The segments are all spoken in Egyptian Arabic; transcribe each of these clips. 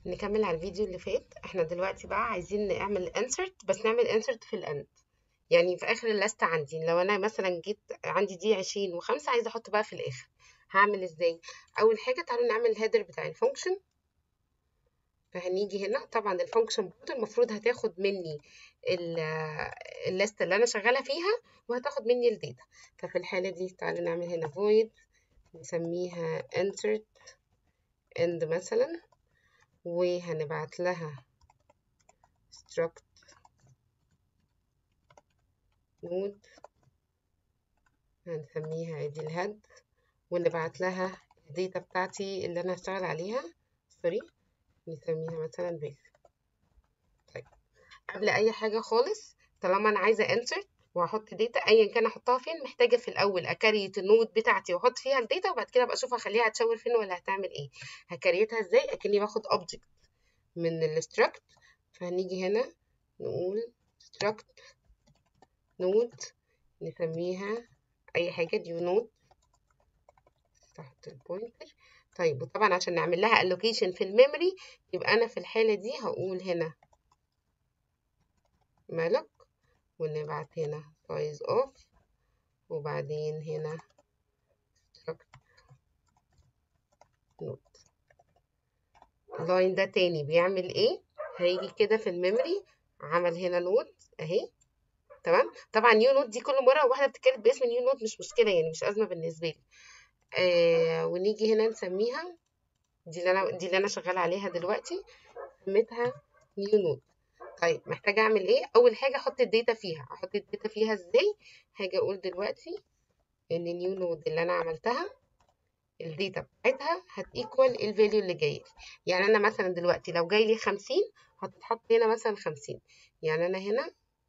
نكمل على الفيديو اللي فات احنا دلوقتي بقى عايزين نعمل insert بس نعمل insert في الاند يعني في اخر الليست عندي لو انا مثلا جيت عندي دي عشرين وخمسة عايزة احط بقى في الاخر هعمل ازاي اول حاجة تعالوا نعمل الهيدر بتاع الفانكشن فهنيجي هنا طبعا الفانكشن برضه المفروض هتاخد مني الليست اللي انا شغالة فيها وهتاخد مني الداتا ففي الحالة دي تعالوا نعمل هنا void نسميها insert end مثلا وهنبعت لها struct node هنسميها ادي الهيد ونبعت لها الداتا بتاعتي اللي انا هشتغل عليها سوري نسميها مثلا بيس طيب قبل اي حاجه خالص طالما انا عايزه insert وهحط داتا ايا كان احطها فين محتاجه في الاول اكريت النود بتاعتي واحط فيها الداتا وبعد كده ابقى اشوف هخليها تشاور فين ولا هتعمل ايه هكريتها ازاي اكني باخد اوبجكت من الستراكت فهنيجي هنا نقول struct نود نسميها اي حاجه ديو نود تحت البوينتر طيب وطبعا عشان نعمل لها allocation في الميموري يبقى انا في الحاله دي هقول هنا مالك ونبعت هنا size of وبعدين هنا struct node اللاين ده تاني بيعمل ايه هيجي كده في الميموري عمل هنا نود اهي تمام طبعا نيو نود دي كل مره واحده بتتكلم باسم نيو نود مش مشكله يعني مش ازمه بالنسبه لي آه ونيجي هنا نسميها دي اللي انا دي اللي انا شغاله عليها دلوقتي سميتها نيو نود طيب محتاجه اعمل ايه اول حاجه احط الداتا فيها احط الداتا فيها ازاي هاجي اقول دلوقتي ان نيو نود اللي انا عملتها الداتا بتاعتها هتيكوال الفاليو اللي جاي يعني انا مثلا دلوقتي لو جاي لي 50 هتتحط هنا مثلا 50 يعني انا هنا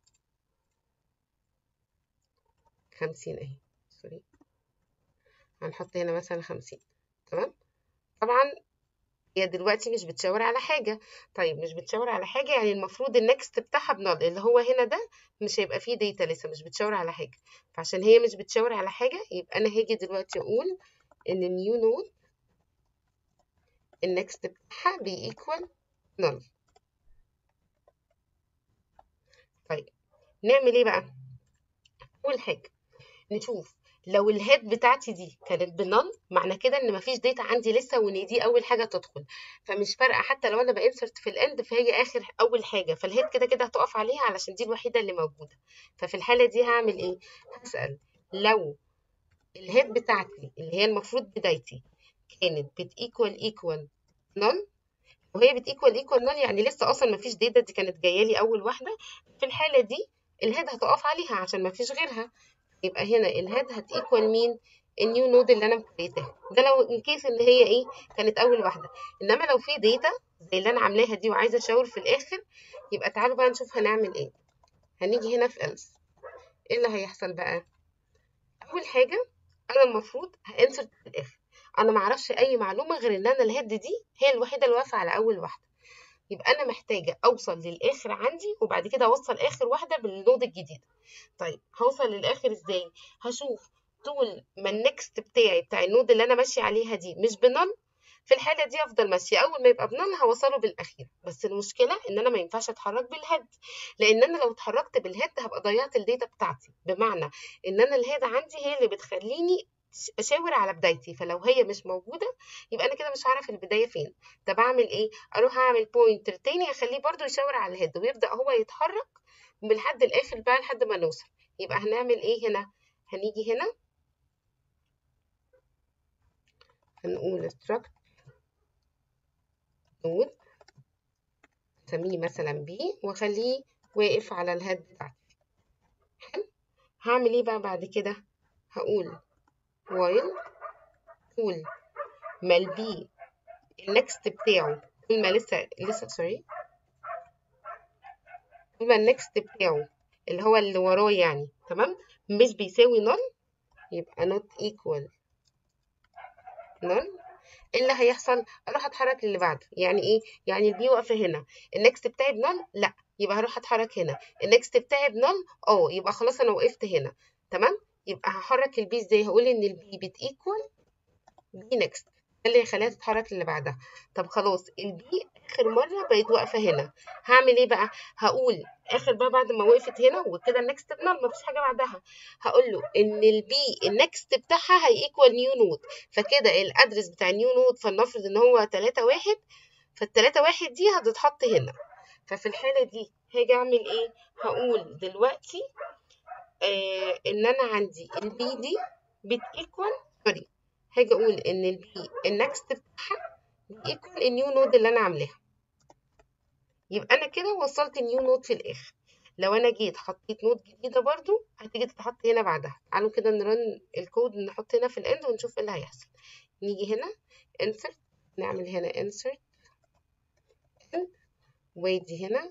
50 اهي سوري هنحط هنا مثلا 50 تمام طبعا هي دلوقتي مش بتشاور على حاجه طيب مش بتشاور على حاجه يعني المفروض النكست بتاعها بنال اللي هو هنا ده مش هيبقى فيه داتا لسه مش بتشاور على حاجه فعشان هي مش بتشاور على حاجه يبقى انا هاجي دلوقتي اقول ان نيو نود النكست بتاعها بيكوال نل طيب نعمل ايه بقى اول حاجه نشوف لو الهيد بتاعتي دي كانت بنل معنى كده ان مفيش داتا عندي لسه وان دي اول حاجه تدخل فمش فارقه حتى لو انا بانسرت في الاند فهي اخر اول حاجه فالهيد كده كده هتقف عليها علشان دي الوحيده اللي موجوده ففي الحاله دي هعمل ايه هسال لو الهيد بتاعتي اللي هي المفروض بدايتي كانت بتيكوال ايكوال نل وهي بتيكوال ايكوال نل يعني لسه اصلا مفيش داتا دي كانت جايه لي اول واحده في الحاله دي الهيد هتقف عليها عشان مفيش غيرها يبقى هنا الهيد هتيكوال مين النيو نود اللي انا مكريتها ده لو ان كيس ان هي ايه كانت اول واحده انما لو في داتا زي اللي انا عاملاها دي وعايزه اشاور في الاخر يبقى تعالوا بقى نشوف هنعمل ايه هنيجي هنا في else ايه اللي هيحصل بقى اول حاجه انا المفروض هانسرت في الاخر انا معرفش اي معلومه غير ان انا الهيد دي هي الوحيده اللي واقفه على اول واحده يبقى انا محتاجه اوصل للاخر عندي وبعد كده اوصل اخر واحده بالنود الجديده طيب هوصل للاخر ازاي هشوف طول ما النكست بتاعي بتاع النود اللي انا ماشيه عليها دي مش بنل في الحاله دي افضل ماشيه اول ما يبقى بنل هوصله بالاخير بس المشكله ان انا ما ينفعش اتحرك بالهيد لان انا لو اتحركت بالهيد هبقى ضيعت الداتا بتاعتي بمعنى ان انا الهيد عندي هي اللي بتخليني اشاور على بدايتي فلو هي مش موجوده يبقى انا كده مش هعرف البدايه فين طب اعمل ايه اروح اعمل بوينتر تاني اخليه برضو يشاور على الهيد ويبدا هو يتحرك من لحد الاخر بقى لحد ما نوصل يبقى هنعمل ايه هنا هنيجي هنا هنقول struct node نسميه مثلا بي واخليه واقف على الهيد بتاعتي حلو هعمل ايه بقى بعد كده هقول while طول ما البي النكست بتاعه طول ما لسه لسه سوري طول ما النكست بتاعه اللي هو اللي وراه يعني تمام مش بيساوي نل يبقى not equal نل ايه اللي هيحصل اروح اتحرك للي بعده يعني ايه يعني البي واقفه هنا النكست بتاعي بنل لا يبقى هروح اتحرك هنا النكست بتاعي بنل اه يبقى خلاص انا وقفت هنا تمام يبقى هحرك البي ازاي هقول ان البي بتيكوال بي نكست اللي هيخليها تتحرك للي بعدها طب خلاص البي اخر مره بقت واقفه هنا هعمل ايه بقى هقول اخر بقى بعد ما وقفت هنا وكده النكست بنال مفيش حاجه بعدها هقول له ان البي النكست بتاعها هيكوال نيو نود فكده الادرس بتاع نيو نود فلنفرض ان هو 3 واحد فالتلاتة واحد دي هتتحط هنا ففي الحالة دي هاجي اعمل ايه هقول دلوقتي آه ان انا عندي البي دي بتيكوال سوري هاجي اقول ان البي النكست بتاعها بيكوال النيو نود اللي انا عاملاها يبقى انا كده وصلت النيو نود في الاخر لو انا جيت حطيت نود جديده برضو هتيجي تتحط هنا بعدها تعالوا كده نرن الكود نحط هنا في الاند ونشوف ايه اللي هيحصل نيجي هنا insert نعمل هنا insert وادي هنا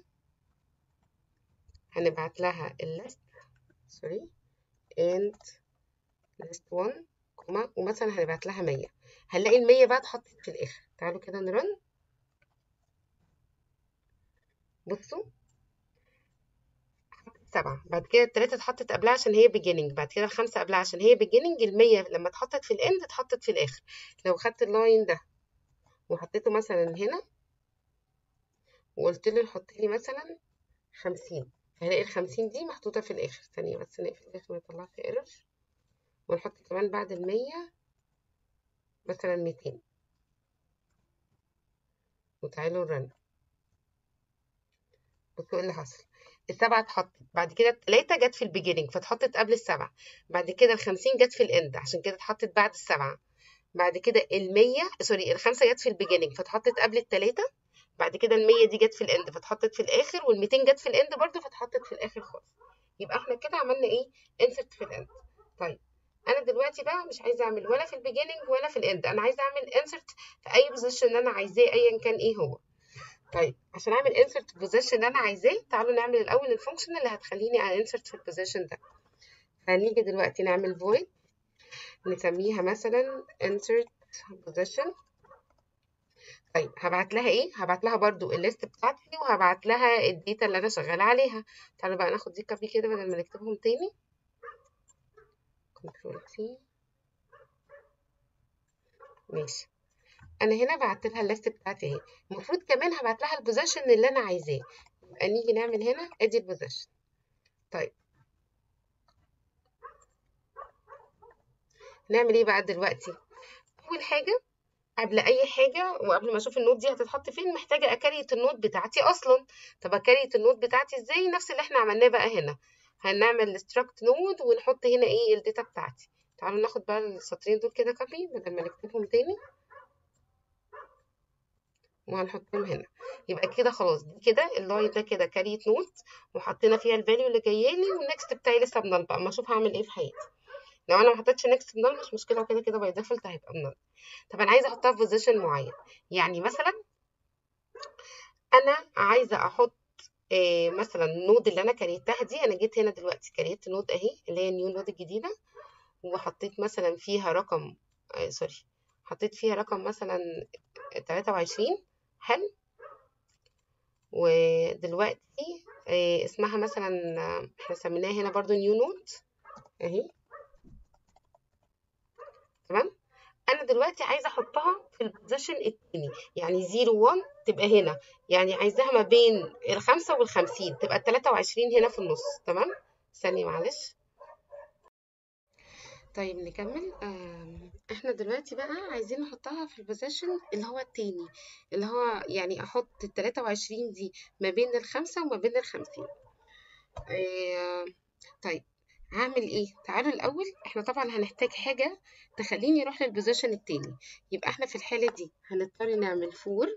هنبعت لها الليست سوري and list 1 كوما ومثلا هنبعت لها 100 هنلاقي ال 100 بقى اتحطت في الاخر تعالوا كده نرن بصوا سبعة بعد كده التلاتة اتحطت قبلها عشان هي beginning بعد كده الخمسة قبلها عشان هي beginning المية لما اتحطت في الاند اتحطت في الآخر لو خدت اللاين ده وحطيته مثلا هنا وقلت له حط لي مثلا خمسين هلاقي الخمسين دي محطوطة في الآخر ثانية بس نقفل الآخر ما يطلعش ايرور ونحط كمان بعد المية مثلا ميتين وتعالوا نرن بصوا ايه اللي حصل السبعة اتحطت بعد كده التلاتة جت في البيجيننج فاتحطت قبل السبعة بعد كده الخمسين جت في الاند عشان كده اتحطت بعد السبعة بعد كده المية سوري الخمسة جت في البيجيننج فاتحطت قبل التلاتة بعد كده المية دي جت في الاند فاتحطت في الاخر والميتين جت في الاند برضو فاتحطت في الاخر خالص يبقى احنا كده عملنا ايه انسرت في الاند طيب انا دلوقتي بقى مش عايزه اعمل ولا في البيجيننج ولا في الاند انا عايزه اعمل انسرت في اي بوزيشن انا عايزاه ايا كان ايه هو طيب عشان اعمل انسرت في البوزيشن اللي انا عايزاه تعالوا نعمل الاول الفانكشن اللي هتخليني انسرت في البوزيشن ده هنيجي دلوقتي نعمل void نسميها مثلا insert position طيب هبعت لها ايه هبعت لها برضو الليست بتاعتي وهبعت لها الداتا اللي انا شغاله عليها تعالوا بقى ناخد دي كوبي كده بدل ما نكتبهم تاني كنترول سي ماشي انا هنا بعت لها الليست بتاعتي اهي المفروض كمان هبعت لها البوزيشن اللي انا عايزاه يبقى نيجي نعمل هنا ادي البوزيشن طيب نعمل ايه بقى دلوقتي اول حاجه قبل اي حاجه وقبل ما اشوف النوت دي هتتحط فين محتاجه اكريت النوت بتاعتي اصلا طب اكريت النوت بتاعتي ازاي نفس اللي احنا عملناه بقى هنا هنعمل struct نود ونحط هنا ايه الداتا بتاعتي تعالوا ناخد بقى السطرين دول كده كوبي بدل ما نكتبهم تاني وهنحطهم هنا يبقى كده خلاص دي كده اللاين ده كده كاريت نوت وحطينا فيها الفاليو اللي جايالي والنكست بتاعي لسه بنال بقى اما اشوف هعمل ايه في حياتي لو انا ما حطيتش نكست بنال مش مشكله وكده كده باي ديفولت هيبقى بنال طب انا عايزه احطها في بوزيشن معين يعني مثلا انا عايزه احط إيه مثلا النود اللي انا كريتها دي انا جيت هنا دلوقتي كريت نود اهي اللي هي النيو نود الجديده وحطيت مثلا فيها رقم آه سوري حطيت فيها رقم مثلا 23 حلو ودلوقتي آه اسمها مثلا احنا سميناها هنا برضو نيو نود اهي تمام انا دلوقتي عايزه احطها في البوزيشن التاني يعني 0 1 تبقى هنا يعني عايزاها ما بين الخمسة والخمسين تبقى التلاتة وعشرين هنا في النص تمام ثانية معلش طيب نكمل احنا دلوقتي بقى عايزين نحطها في البوزيشن اللي هو التاني اللي هو يعني احط التلاتة وعشرين دي ما بين الخمسة وما بين الخمسين اه طيب هعمل ايه تعالوا الاول احنا طبعا هنحتاج حاجة تخليني اروح للبوزيشن التاني يبقى احنا في الحالة دي هنضطر نعمل فور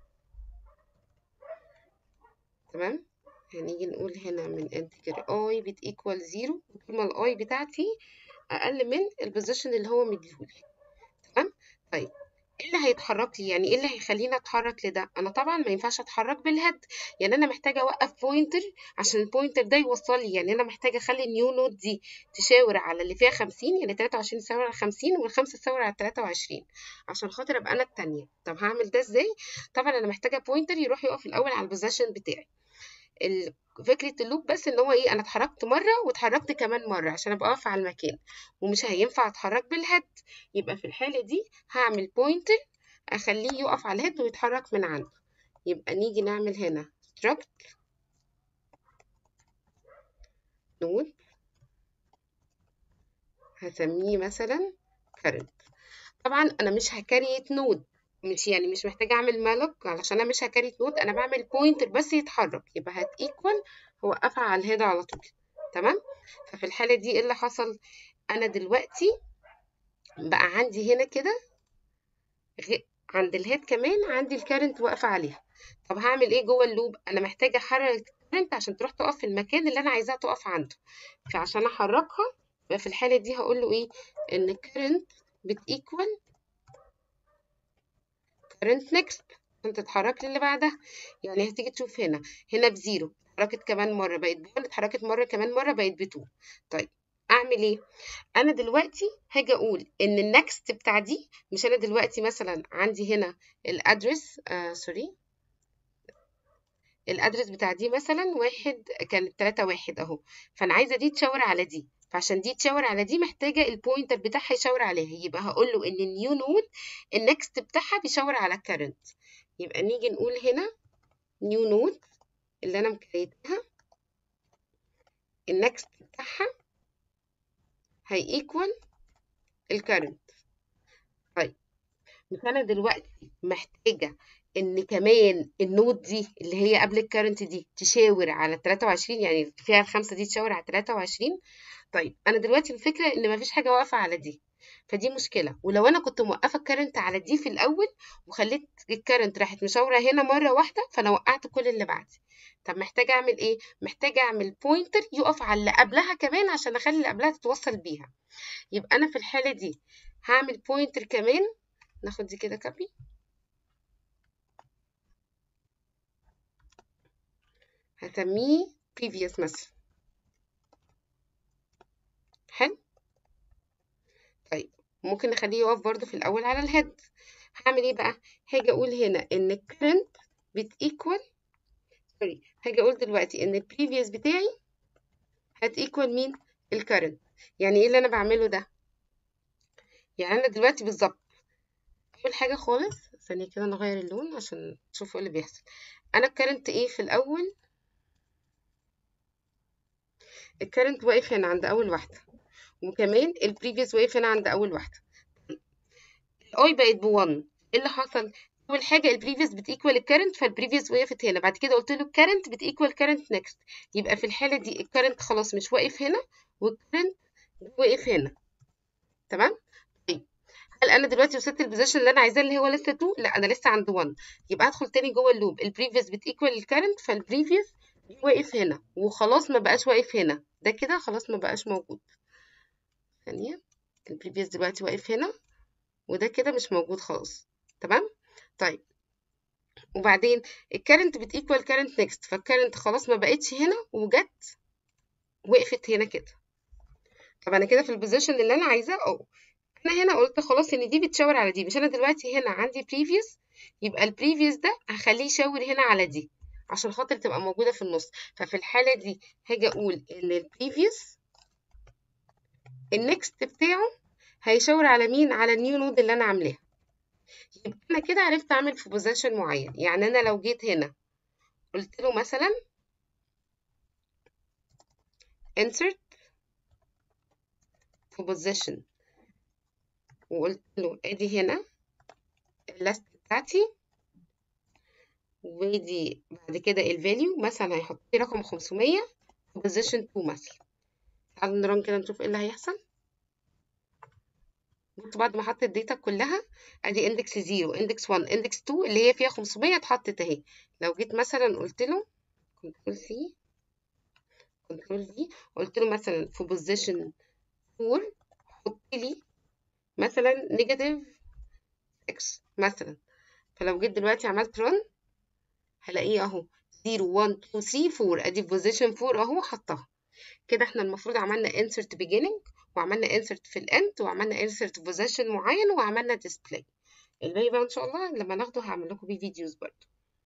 تمام هنيجي نقول هنا من انتجر اي بت ايكوال زيرو طول ما الاي بتاعتي اقل من البوزيشن اللي هو مديهولي تمام طيب ايه اللي هيتحرك لي يعني ايه اللي هيخليني اتحرك لده انا طبعا ما ينفعش اتحرك بالهيد يعني انا محتاجه اوقف بوينتر عشان البوينتر ده يوصل لي يعني انا محتاجه اخلي النيو نود دي تشاور على اللي فيها 50 يعني 23 تشاور على 50 والخمسه تشاور على 23 عشان خاطر ابقى انا الثانيه طب هعمل ده ازاي طبعا انا محتاجه بوينتر يروح يقف الاول على البوزيشن بتاعي فكرة اللوب بس ان هو ايه انا اتحركت مرة واتحركت كمان مرة عشان ابقى واقفة على المكان ومش هينفع اتحرك بالهيد يبقى في الحالة دي هعمل بوينتر اخليه يقف على الهيد ويتحرك من عنده يبقى نيجي نعمل هنا struct node هسميه مثلا current طبعا انا مش هكريت نود مش يعني مش محتاجه اعمل مالوك علشان انا مش هكريت نود انا بعمل بوينتر بس يتحرك يبقى هت ايكوال هوقفها على الهيد على طول تمام ففي الحاله دي ايه اللي حصل انا دلوقتي بقى عندي هنا كده عند الهيد كمان عندي الكارنت واقفه عليها طب هعمل ايه جوه اللوب انا محتاجه احرك الكارنت عشان تروح تقف في المكان اللي انا عايزاها تقف عنده فعشان احركها يبقى في الحاله دي هقول له ايه ان الكارنت بتيكوال current next عشان تتحرك للي بعدها يعني هتيجي تشوف هنا هنا بزيرو اتحركت كمان مرة بقت بون اتحركت مرة كمان مرة بقت بتو طيب اعمل ايه انا دلوقتي هاجي اقول ان النكست بتاع دي مش انا دلوقتي مثلا عندي هنا الادرس آه سوري الادرس بتاع دي مثلا واحد كانت تلاتة واحد اهو فانا عايزه دي تشاور على دي فعشان دي تشاور على دي محتاجه البوينتر بتاعها يشاور عليها يبقى هقول له ان النيو نود النكست بتاعها بيشاور على الكرنت يبقى نيجي نقول هنا نيو نود اللي انا مكريتها النكست بتاعها هي ايكوال الكرنت طيب مش انا دلوقتي محتاجه ان كمان النود دي اللي هي قبل الكرنت دي تشاور على 23 يعني فيها الخمسه دي تشاور على 23 طيب انا دلوقتي الفكره ان مفيش حاجه واقفه على دي فدي مشكله ولو انا كنت موقفه الكرنت على دي في الاول وخليت الكرنت راحت مشاوره هنا مره واحده فانا وقعت كل اللي بعدي طب محتاجه اعمل ايه محتاجه اعمل بوينتر يقف على اللي قبلها كمان عشان اخلي اللي قبلها تتوصل بيها يبقى انا في الحاله دي هعمل بوينتر كمان ناخد دي كده كابي هسميه previous مثلا حلو طيب ممكن نخليه يقف برضو في الأول على الهيد هعمل ايه بقى هاجي اقول هنا ان الكرنت بتيكوال سوري هاجي اقول دلوقتي ان البريفيوس بتاعي هتيكوال مين الكرنت يعني ايه اللي انا بعمله ده يعني انا دلوقتي بالظبط اول حاجه خالص ثانيه كده نغير اللون عشان تشوفوا ايه اللي بيحصل انا الكرنت ايه في الاول الكرنت واقف هنا عند اول واحده وكمان البريفيوس واقف هنا عند اول واحده الاي بقت ب1 ايه اللي حصل اول حاجه البريفيوس بتيكوال الكرنت فالبريفيوس وقفت هنا بعد كده قلت له الكرنت بتيكوال كرنت نيكست يبقى في الحاله دي الكرنت خلاص مش واقف هنا والكرنت واقف هنا تمام طيب هل انا دلوقتي وصلت البوزيشن اللي انا عايزاه اللي هو لسه 2 لا انا لسه عند 1 يبقى هدخل تاني جوه اللوب البريفيوس بتيكوال الكرنت فالبريفيوس واقف هنا وخلاص ما بقاش واقف هنا ده كده خلاص ما بقاش موجود ثانية البريفيوس دلوقتي واقف هنا وده كده مش موجود خلاص تمام طيب وبعدين الكارنت بتيكوال كارنت نيكست فالكارنت خلاص ما بقتش هنا وجت وقفت هنا كده طب انا كده في البوزيشن اللي انا عايزاه اه انا هنا قلت خلاص ان دي بتشاور على دي مش انا دلوقتي هنا عندي بريفيوس يبقى البريفيوس ده هخليه يشاور هنا على دي عشان خاطر تبقى موجودة في النص ففي الحالة دي هاجي أقول إن البريفيوس النكست بتاعه هيشاور على مين على النيو نود اللي أنا عاملاها يبقى أنا كده عرفت أعمل في بوزيشن معين يعني أنا لو جيت هنا قلت له مثلا insert في position وقلت له ادي هنا اللست بتاعتي ودي بعد كده الفاليو مثلا هيحط لي رقم 500 في بوزيشن 2 مثلا تعالوا نرن كده نشوف ايه اللي هيحصل بصوا بعد ما حط الداتا كلها ادي اندكس 0 اندكس 1 اندكس 2 اللي هي فيها 500 اتحطت اهي لو جيت مثلا قلت له كنترول سي كنترول في قلت له مثلا في بوزيشن 4 حط لي مثلا نيجاتيف 6 مثلا فلو جيت دلوقتي عملت رن هلاقيه اهو 0 1 2 3 4 ادي في بوزيشن 4 اهو حطها كده احنا المفروض عملنا insert beginning وعملنا insert في الاند وعملنا insert في بوزيشن معين وعملنا display الباقي بقى ان شاء الله لما ناخده هعمل لكم بيه فيديوز برضه